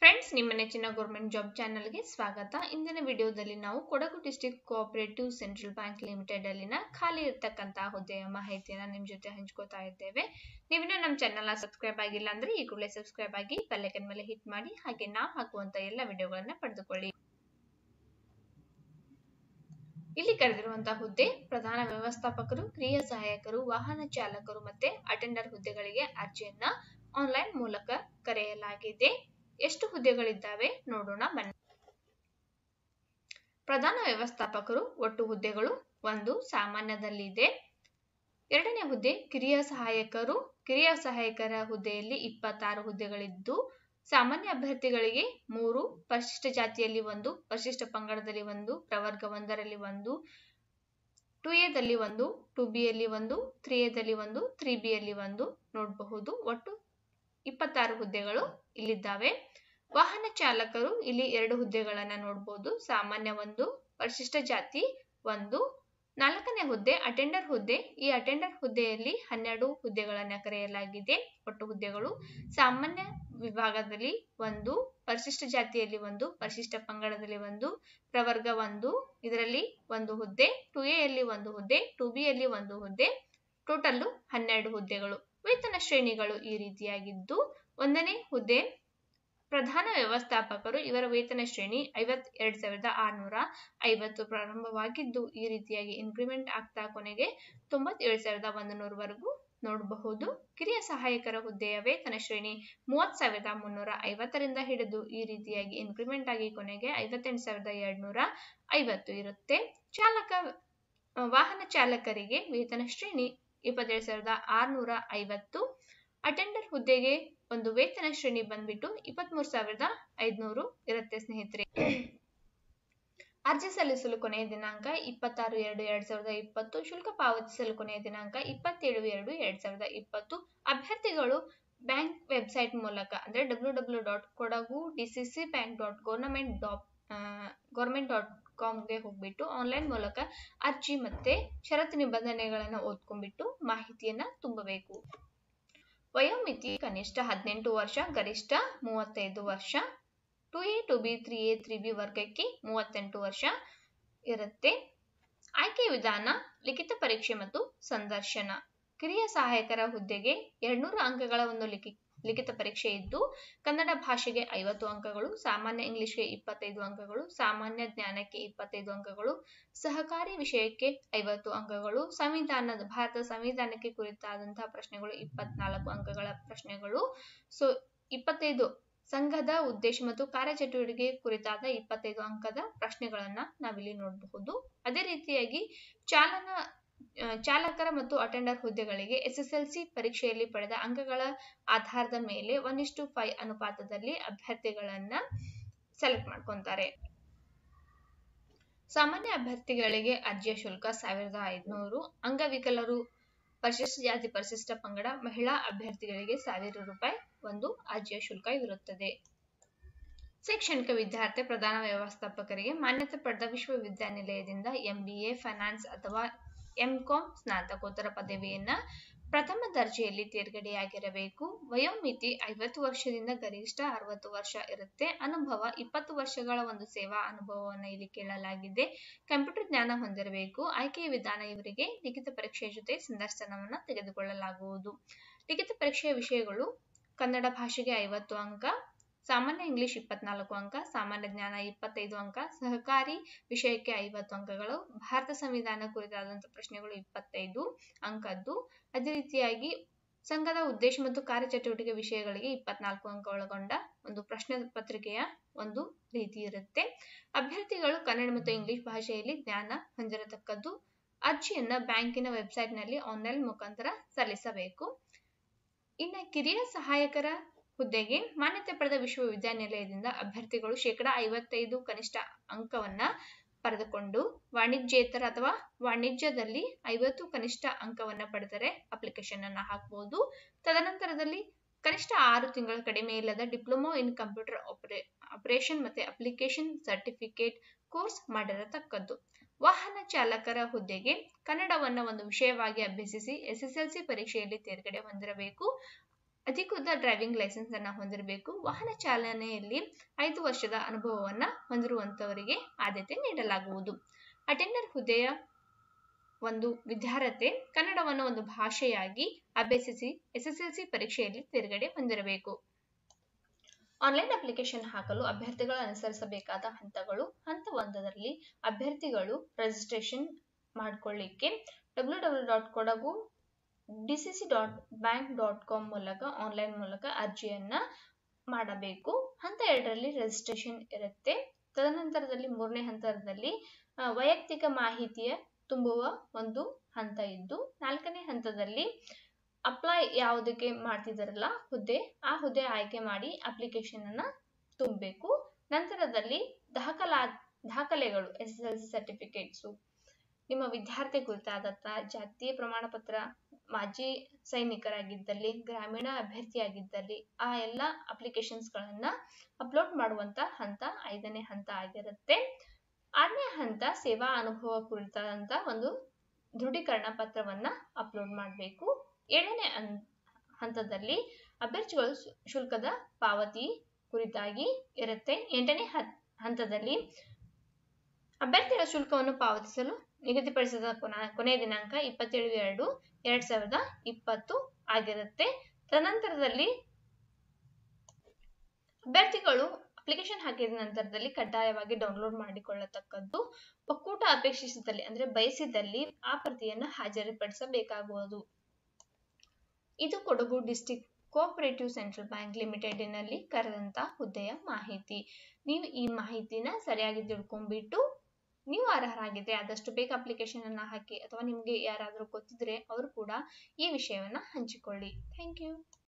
friends ನಿಮ್ಮ ನೆಚ್ಚಿನ government job ಚಾನಲ್ಗೆ ಸ್ವಾಗತ ಇಂದಿನ ವಿಡಿಯೋದಲ್ಲಿ ನಾವು Kodagu district cooperative central bank limited ಅಲ್ಲಿನ ಖಾಲಿ ಇರ್ತಕ್ಕಂತಹ ಹುದ್ದೆಯ ಮಾಹಿತಿಯನ್ನ ನಿಮ್ ಜೊತೆ ಹಂಚ್ಕೋತಾ ಇದ್ದೇವೆ ನೀವಿನ್ನೂ ನಮ್ಮ ಚಾನಲ್ ಸಬ್ಸ್ಕ್ರೈಬ್ ಆಗಿಲ್ಲ ಅಂದ್ರೆ ಈ ಕೂಡಲೇ ಸಬ್ಸ್ಕ್ರೈಬ್ ಆಗಿ ಬೆಲ್ಲೈಕನ್ ಮೇಲೆ ಹಿಟ್ ಮಾಡಿ ಹಾಗೆ ನಾವು ಹಾಕುವಂತ ಎಲ್ಲ ವಿಡಿಯೋಗಳನ್ನ ಪಡೆದುಕೊಳ್ಳಿ ಇಲ್ಲಿ ಕರೆದಿರುವಂತಹ ಹುದ್ದೆ ಪ್ರಧಾನ ವ್ಯವಸ್ಥಾಪಕರು ಕ್ರಿಯಾ ಸಹಾಯಕರು ವಾಹನ ಚಾಲಕರು ಮತ್ತೆ ಅಟೆಂಡರ್ ಹುದ್ದೆಗಳಿಗೆ ಅರ್ಜಿಯನ್ನ ಆನ್ಲೈನ್ ಮೂಲಕ ಕರೆಯಲಾಗಿದೆ ಎಷ್ಟು ಹುದ್ದೆಗಳಿದ್ದಾವೆ ನೋಡೋಣ ಬನ್ನಿ ಪ್ರಧಾನ ವ್ಯವಸ್ಥಾಪಕರು ಒಟ್ಟು ಹುದ್ದೆಗಳು ಒಂದು ಸಾಮಾನ್ಯದಲ್ಲಿದೆ ಎರಡನೇ ಹುದ್ದೆ ಕಿರಿಯ ಸಹಾಯಕರು ಕಿರಿಯ ಸಹಾಯಕರ ಹುದ್ದೆಯಲ್ಲಿ ಇಪ್ಪತ್ತಾರು ಹುದ್ದೆಗಳಿದ್ದು ಸಾಮಾನ್ಯ ಅಭ್ಯರ್ಥಿಗಳಿಗೆ ಮೂರು ಪರಿಶಿಷ್ಟ ಜಾತಿಯಲ್ಲಿ ಒಂದು ಪರಿಶಿಷ್ಟ ಪಂಗಡದಲ್ಲಿ ಒಂದು ಪ್ರವರ್ಗ ಒಂದರಲ್ಲಿ ಒಂದು ಟು ಎದಲ್ಲಿ ಒಂದು ಟು ಬಿ ಯಲ್ಲಿ ಒಂದು ತ್ರೀ ಎದಲ್ಲಿ ಒಂದು ತ್ರೀ ಬಿ ಯಲ್ಲಿ ಒಂದು ನೋಡಬಹುದು ಒಟ್ಟು ಇಪ್ಪತ್ತಾರು ಹುದ್ದೆಗಳು ಇಲ್ಲಿದ್ದಾವೆ ವಾಹನ ಚಾಲಕರು ಇಲ್ಲಿ ಎರಡು ಹುದ್ದೆಗಳನ್ನ ನೋಡಬಹುದು ಸಾಮಾನ್ಯ ಒಂದು ಪರಿಶಿಷ್ಟ ಜಾತಿ ಒಂದು ನಾಲ್ಕನೇ ಹುದ್ದೆ ಅಟೆಂಡರ್ ಹುದ್ದೆ ಈ ಅಟೆಂಡರ್ ಹುದ್ದೆಯಲ್ಲಿ ಹನ್ನೆರಡು ಹುದ್ದೆಗಳನ್ನ ಕರೆಯಲಾಗಿದೆ ಒಟ್ಟು ಹುದ್ದೆಗಳು ಸಾಮಾನ್ಯ ವಿಭಾಗದಲ್ಲಿ ಒಂದು ಪರಿಶಿಷ್ಟ ಜಾತಿಯಲ್ಲಿ ಒಂದು ಪರಿಶಿಷ್ಟ ಪಂಗಡದಲ್ಲಿ ಒಂದು ಪ್ರವರ್ಗ ಒಂದು ಇದರಲ್ಲಿ ಒಂದು ಹುದ್ದೆ ಟು ಎಲ್ಲಿ ಒಂದು ಹುದ್ದೆ ಟು ಬಿ ಯಲ್ಲಿ ಒಂದು ಹುದ್ದೆ ಟೋಟಲ್ಲು ಹನ್ನೆರಡು ಹುದ್ದೆಗಳು ವೇತನ ಶ್ರೇಣಿಗಳು ಈ ರೀತಿಯಾಗಿದ್ದು ಒಂದನೇ ಹುದ್ದೆ ಪ್ರಧಾನ ವ್ಯವಸ್ಥಾಪಕರು ಇವರ ವೇತನ ಶ್ರೇಣಿ ಐವತ್ ಎರಡ್ ಸಾವಿರದ ಆರ್ನೂರ ಐವತ್ತು ಪ್ರಾರಂಭವಾಗಿದ್ದು ಈ ರೀತಿಯಾಗಿ ಇನ್ಕ್ರಿಮೆಂಟ್ ಆಗ್ತಾ ಕೊನೆಗೆ ತೊಂಬತ್ತೇಳು ಸಾವಿರದ ಒಂದು ನೂರವರೆಗೂ ನೋಡಬಹುದು ಕಿರಿಯ ಸಹಾಯಕರ ಹುದ್ದೆಯ ವೇತನ ಶ್ರೇಣಿ ಮೂವತ್ ಸಾವಿರದ ಮುನ್ನೂರ ಐವತ್ತರಿಂದ ಹಿಡಿದು ಈ ರೀತಿಯಾಗಿ ಇನ್ಕ್ರಿಮೆಂಟ್ ಆಗಿ ಕೊನೆಗೆ ಐವತ್ತೆಂಟು ಸಾವಿರದ ಎರಡ್ನೂರ ಐವತ್ತು ಇರುತ್ತೆ ಚಾಲಕ ವಾಹನ ಚಾಲಕರಿಗೆ ವೇತನ ಶ್ರೇಣಿ ಇಪ್ಪತ್ತೇಳು ಸಾವಿರದ ಆರ್ನೂರ ಐವತ್ತು ಅಟೆಂಡರ್ ಹುದ್ದೆಗೆ ಒಂದು ವೇತನ ಶ್ರೇಣಿ ಬಂದ್ಬಿಟ್ಟು ಇಪ್ಪತ್ಮೂರು ಸಾವಿರದ ಐದ್ನೂರು ಇರುತ್ತೆ ಸ್ನೇಹಿತರೆ ಅರ್ಜಿ ಸಲ್ಲಿಸಲು ಕೊನೆಯ ದಿನಾಂಕ ಇಪ್ಪತ್ತಾರು ಎರಡು ಎರಡ್ ಸಾವಿರದ ಇಪ್ಪತ್ತು ಶುಲ್ಕ ಪಾವತಿಸಲು ಕೊನೆಯ ದಿನಾಂಕ ಇಪ್ಪತ್ತೇಳು ಎರಡು ಎರಡ್ ಸಾವಿರದ ಇಪ್ಪತ್ತು ಅಭ್ಯರ್ಥಿಗಳು ಬ್ಯಾಂಕ್ ವೆಬ್ಸೈಟ್ ಮೂಲಕ ಅಂದ್ರೆ W W dot Kodagu DCC bank dot government dot government dot ಕಾಮ್ಗೆ ಹೋಗ್ಬಿಟ್ಟು ಆನ್ಲೈನ್ ಮೂಲಕ ಅರ್ಜಿ ಮತ್ತೆ ಷರತ್ತು ನಿಬಂಧನೆಗಳನ್ನ ಓದ್ಕೊಂಡ್ಬಿಟ್ಟು ಮಾಹಿತಿಯನ್ನ ತುಂಬಬೇಕು ವಯೋಮಿತಿ ಕನಿಷ್ಠ ಹದಿನೆಂಟು ವರ್ಷ ಗರಿಷ್ಠ ಮೂವತ್ತೈದು ವರ್ಷ two A two B three A three B ವರ್ಗಕ್ಕೆ ಮೂವತ್ತೆಂಟು ವರ್ಷ ಇರುತ್ತೆ ಆಯ್ಕೆ ವಿಧಾನ ಲಿಖಿತ ಪರೀಕ್ಷೆ ಮತ್ತು ಸಂದರ್ಶನ ಕಿರಿಯ ಸಹಾಯಕರ ಹುದ್ದೆಗೆ ಎರಡ್ನೂರು ಅಂಕಗಳ ಒಂದು ಲಿಖಿ ಲಿಖಿತ ಪರೀಕ್ಷೆ ಇದ್ದು ಕನ್ನಡ ಭಾಷೆಗೆ ಐವತ್ತು ಅಂಕಗಳು ಸಾಮಾನ್ಯ ಇಂಗ್ಲಿಷ್ಗೆ ಇಪ್ಪತ್ತೈದು ಅಂಕಗಳು ಸಾಮಾನ್ಯ ಜ್ಞಾನಕ್ಕೆ ಇಪ್ಪತ್ತೈದು ಅಂಕಗಳು ಸಹಕಾರಿ ವಿಷಯಕ್ಕೆ ಐವತ್ತು ಅಂಕಗಳು ಸಂವಿಧಾನದ ಭಾರತ ಸಂವಿಧಾನಕ್ಕೆ ಕುರಿತಾದಂತಹ ಪ್ರಶ್ನೆಗಳು ಇಪ್ಪತ್ನಾಲ್ಕು ಅಂಕಗಳ ಪ್ರಶ್ನೆಗಳು ಸೊ ಇಪ್ಪತ್ತೈದು ಸಂಘದ ಉದ್ದೇಶ ಮತ್ತು ಕಾರ್ಯಚಟುವಟಿಕೆ ಕುರಿತಾದ ಇಪ್ಪತ್ತೈದು ಅಂಕದ ಪ್ರಶ್ನೆಗಳನ್ನ ನಾವಿಲ್ಲಿ ನೋಡಬಹುದು ಅದೇ ರೀತಿಯಾಗಿ ಚಾಲನ ಚಾಲಕರ ಮತ್ತು ಅಟೆಂಡರ್ ಹುದ್ದೆಗಳಿಗೆ ಎಸ್ಎಸ್ಎಲ್ಸಿ ಪರೀಕ್ಷೆಯಲ್ಲಿ ಪಡೆದ ಅಂಕಗಳ ಆಧಾರದ ಮೇಲೆ ಒನ್ ಇಷ್ಟು ಫೈವ್ ಅನುಪಾತದಲ್ಲಿ ಅಭ್ಯರ್ಥಿಗಳನ್ನ ಸೆಲೆಕ್ಟ್ ಮಾಡ್ಕೊಂತಾರೆ ಸಾಮಾನ್ಯ ಅಭ್ಯರ್ಥಿಗಳಿಗೆ ಅರ್ಜಿಯ ಶುಲ್ಕ ಸಾವಿರದ ಐದುನೂರು ಅಂಗವಿಕಲರು ಪರಿಶಿಷ್ಟ ಜಾತಿ ಪರಿಶಿಷ್ಟ ಪಂಗಡ ಮಹಿಳಾ ಅಭ್ಯರ್ಥಿಗಳಿಗೆ ಸಾವಿರ ರೂಪಾಯಿ ಒಂದು ಅರ್ಜಿಯ ಶುಲ್ಕ ಇರುತ್ತದೆ ಶೈಕ್ಷಣಿಕ ವಿದ್ಯಾರ್ಥಿ ಪ್ರಧಾನ ವ್ಯವಸ್ಥಾಪಕರಿಗೆ ಮಾನ್ಯತೆ ಪಡೆದ ವಿಶ್ವವಿದ್ಯಾನಿಲಯದಿಂದ ಎಂಬಿಎ ಫೈನಾನ್ಸ್ ಅಥವಾ ಎಂಕಾಂ ಸ್ನಾತಕೋತ್ತರ ಪದವಿಯನ್ನ ಪ್ರಥಮ ದರ್ಜೆಯಲ್ಲಿ ತೇರ್ಗಡೆಯಾಗಿರಬೇಕು ವಯೋಮಿತಿ ಐವತ್ತು ವರ್ಷದಿಂದ ಗರಿಷ್ಠ ಅರವತ್ತು ವರ್ಷ ಇರುತ್ತೆ ಅನುಭವ ಇಪ್ಪತ್ತು ವರ್ಷಗಳ ಒಂದು ಸೇವಾ ಅನುಭವವನ್ನು ಇಲ್ಲಿ ಕೇಳಲಾಗಿದೆ ಕಂಪ್ಯೂಟರ್ ಜ್ಞಾನ ಹೊಂದಿರಬೇಕು ಆಯ್ಕೆಯ ವಿಧಾನ ಇವರಿಗೆ ಲಿಖಿತ ಪರೀಕ್ಷೆಯ ಜೊತೆ ಸಂದರ್ಶನವನ್ನ ತೆಗೆದುಕೊಳ್ಳಲಾಗುವುದು ಲಿಖಿತ ಪರೀಕ್ಷೆಯ ವಿಷಯಗಳು ಕನ್ನಡ ಭಾಷೆಗೆ ಐವತ್ತು ಅಂಕ ಸಾಮಾನ್ಯ ಇಂಗ್ಲಿಷ್ ಇಪ್ಪತ್ನಾಲ್ಕು ಅಂಕ ಸಾಮಾನ್ಯ ಜ್ಞಾನ ಇಪ್ಪತ್ತೈದು ಅಂಕ ಸಹಕಾರಿ ವಿಷಯಕ್ಕೆ ಐವತ್ತು ಅಂಕಗಳು ಭಾರತ ಸಂವಿಧಾನ ಕುರಿತಾದಂತಹ ಪ್ರಶ್ನೆಗಳು ಇಪ್ಪತ್ತೈದು ಅಂಕದ್ದು ಅದೇ ರೀತಿಯಾಗಿ ಸಂಘದ ಉದ್ದೇಶ ಮತ್ತು ಕಾರ್ಯಚಟುವಟಿಕೆ ವಿಷಯಗಳಿಗೆ ಇಪ್ಪತ್ನಾಲ್ಕು ಅಂಕ ಒಳಗೊಂಡ ಒಂದು ಪ್ರಶ್ನೆ ಪತ್ರಿಕೆಯ ಒಂದು ರೀತಿ ಇರುತ್ತೆ ಅಭ್ಯರ್ಥಿಗಳು ಕನ್ನಡ ಮತ್ತು ಇಂಗ್ಲಿಷ್ ಭಾಷೆಯಲ್ಲಿ ಜ್ಞಾನ ಹೊಂದಿರತಕ್ಕದ್ದು ಅರ್ಜಿಯನ್ನ ಬ್ಯಾಂಕಿನ ವೆಬ್ಸೈಟ್ನಲ್ಲಿ ಆನ್ಲೈನ್ ಮುಖಾಂತರ ಸಲ್ಲಿಸಬೇಕು ಇನ್ನು ಕಿರಿಯ ಸಹಾಯಕರ ಹುದ್ದೆಗೆ ಮಾನ್ಯತೆ ಪಡೆದ ವಿಶ್ವವಿದ್ಯಾನಿಲಯದಿಂದ ಅಭ್ಯರ್ಥಿಗಳು ಶೇಕಡ ಐವತ್ತೈದು ಕನಿಷ್ಠ ಅಂಕವನ್ನ ಪಡೆದುಕೊಂಡು ವಾಣಿಜ್ಯೇತರ ಅಥವಾ ವಾಣಿಜ್ಯದಲ್ಲಿ ಐವತ್ತು ಕನಿಷ್ಠ ಅಂಕವನ್ನ ಪಡೆದರೆ ಅಪ್ಲಿಕೇಶನ್ ಅನ್ನ ಹಾಕಬಹುದು ತದನಂತರದಲ್ಲಿ ಕನಿಷ್ಠ ಆರು ತಿಂಗಳ ಕಡಿಮೆ ಇಲ್ಲದ diploma in computer opera operation ಮತ್ತೆ ಅಪ್ಲಿಕೇಶನ್ ಸರ್ಟಿಫಿಕೇಟ್ ಕೋರ್ಸ್ ಮಾಡಿರತಕ್ಕದ್ದು ವಾಹನ ಚಾಲಕರ ಹುದ್ದೆಗೆ ಕನ್ನಡವನ್ನ ಒಂದು ವಿಷಯವಾಗಿ ಅಭ್ಯಸಿಸಿ ಎಸ್ಎಸ್ಎಲ್ಸಿ ಪರೀಕ್ಷೆಯಲ್ಲಿ ತೇರ್ಗಡೆ ಹೊಂದಿರಬೇಕು ಅಧಿಕೃತ ಡ್ರೈವಿಂಗ್ ಲೈಸೆನ್ಸ್ ಅನ್ನ ಹೊಂದಿರಬೇಕು ವಾಹನ ಚಾಲನೆಯಲ್ಲಿ ಐದು ವರ್ಷದ ಅನುಭವವನ್ನ ಹೊಂದಿರುವಂತವರಿಗೆ ಆದ್ಯತೆ ನೀಡಲಾಗುವುದು ಅಟೆಂಡರ್ ಹುದ್ದೆಯ ಒಂದು ವಿದ್ಯಾರ್ಥಿ ಕನ್ನಡವನ್ನು ಒಂದು ಭಾಷೆಯಾಗಿ ಅಭ್ಯಸಿಸಿ ಎಸ್ಎಸ್ಎಲ್ಸಿ ಪರೀಕ್ಷೆಯಲ್ಲಿ ತೇರ್ಗಡೆ ಹೊಂದಿರಬೇಕು ಆನ್ಲೈನ್ ಅಪ್ಲಿಕೇಶನ್ ಹಾಕಲು ಅಭ್ಯರ್ಥಿಗಳು ಅನುಸರಿಸಬೇಕಾದ ಹಂತಗಳು ಹಂತ ಒಂದರಲ್ಲಿ ಅಭ್ಯರ್ಥಿಗಳು ರಿಜಿಸ್ಟ್ರೇಷನ್ ಮಾಡಿಕೊಳ್ಳಿಕ್ಕೆ W W dot Kodagu DCC dot bank dot com ಮೂಲಕ ಆನ್ಲೈನ್ ಮೂಲಕ ಅರ್ಜಿಯನ್ನ ಮಾಡಬೇಕು ಹಂತ ಎರಡರಲ್ಲಿ ರಿಜಿಸ್ಟ್ರೇಷನ್ ಇರುತ್ತೆ ತದನಂತರದಲ್ಲಿ ಮೂರನೇ ಹಂತದಲ್ಲಿ ವೈಯಕ್ತಿಕ ಮಾಹಿತಿಯ ತುಂಬುವ ಒಂದು ಹಂತ ಇದ್ದು ನಾಲ್ಕನೇ ಹಂತದಲ್ಲಿ ಅಪ್ಲೈ ಯಾವುದಕ್ಕೆ ಮಾಡ್ತಿದ್ದಾರಲ್ಲ ಹುದ್ದೆ ಆ ಹುದ್ದೆ ಆಯ್ಕೆ ಮಾಡಿ ಅಪ್ಲಿಕೇಶನ್ ಅನ್ನ ತುಂಬಬೇಕು ನಂತರದಲ್ಲಿ ದಾಖಲಾ ದಾಖಲೆಗಳು S S L C certificates ನಿಮ್ಮ ವಿದ್ಯಾರ್ಥಿ ಕುರಿತಾದಂಥ ಜಾತಿಯ ಪ್ರಮಾಣ ಪತ್ರ ಮಾಜಿ ಸೈನಿಕರಾಗಿದ್ದಲ್ಲಿ ಗ್ರಾಮೀಣ ಅಭ್ಯರ್ಥಿಯಾಗಿದ್ದಲ್ಲಿ ಆ ಎಲ್ಲ ಅಪ್ಲಿಕೇಶನ್ಸ್ಗಳನ್ನ ಅಪ್ಲೋಡ್ ಮಾಡುವಂತ ಹಂತ ಐದನೇ ಹಂತ ಆಗಿರುತ್ತೆ ಆರನೇ ಹಂತ ಸೇವಾ ಅನುಭವ ಕುರಿತಾದಂತ ಒಂದು ದೃಢೀಕರಣ ಪತ್ರವನ್ನ ಅಪ್ಲೋಡ್ ಮಾಡಬೇಕು ಏಳನೇ ಹಂತದಲ್ಲಿ ಅಭ್ಯರ್ಥಿಗಳು ಶುಲ್ಕದ ಪಾವತಿ ಕುರಿತಾಗಿ ಇರುತ್ತೆ ಎಂಟನೇ ಹಂತದಲ್ಲಿ ಅಭ್ಯರ್ಥಿಗಳ ಶುಲ್ಕವನ್ನು ಪಾವತಿಸಲು ನಿಗದಿಪಡಿಸಿದ ಕೊನೆಯ ದಿನಾಂಕ ಇಪ್ಪತ್ತೇಳು ಎರಡು ಎರಡ್ ಸಾವಿರದ ಇಪ್ಪತ್ತು ಆಗಿರುತ್ತೆ ತದನಂತರದಲ್ಲಿ ಅಭ್ಯರ್ಥಿಗಳು ಅಪ್ಲಿಕೇಶನ್ ಹಾಕಿದ ನಂತರದಲ್ಲಿ ಕಡ್ಡಾಯವಾಗಿ ಡೌನ್ಲೋಡ್ ಮಾಡಿಕೊಳ್ಳತಕ್ಕದ್ದು ಒಕ್ಕೂಟ ಅಪೇಕ್ಷಿಸಿದಲ್ಲಿ ಅಂದ್ರೆ ಬಯಸಿದಲ್ಲಿ ಆ ಪ್ರತಿಯನ್ನು ಹಾಜರುಪಡಿಸಬೇಕಾಗುವುದು ಇದು Kodagu district cooperative central bank ಲಿಮಿಟೆಡ್ನಲ್ಲಿ ಕರೆದಂತ ಹುದ್ದೆಯ ಮಾಹಿತಿ ನೀವು ಈ ಮಾಹಿತಿನ ಸರಿಯಾಗಿ ತಿಳ್ಕೊಂಡ್ಬಿಟ್ಟು ನೀವು ಅರ್ಹರಾಗಿದ್ರೆ ಆದಷ್ಟು ಬೇಗ ಅಪ್ಲಿಕೇಶನ್ ಅನ್ನ ಹಾಕಿ ಅಥವಾ ನಿಮಗೆ ಯಾರಾದರೂ ಗೊತ್ತಿದ್ರೆ ಅವರು ಕೂಡ ಈ ವಿಷಯವನ್ನ ಹಂಚಿಕೊಳ್ಳಿ ಥ್ಯಾಂಕ್ ಯು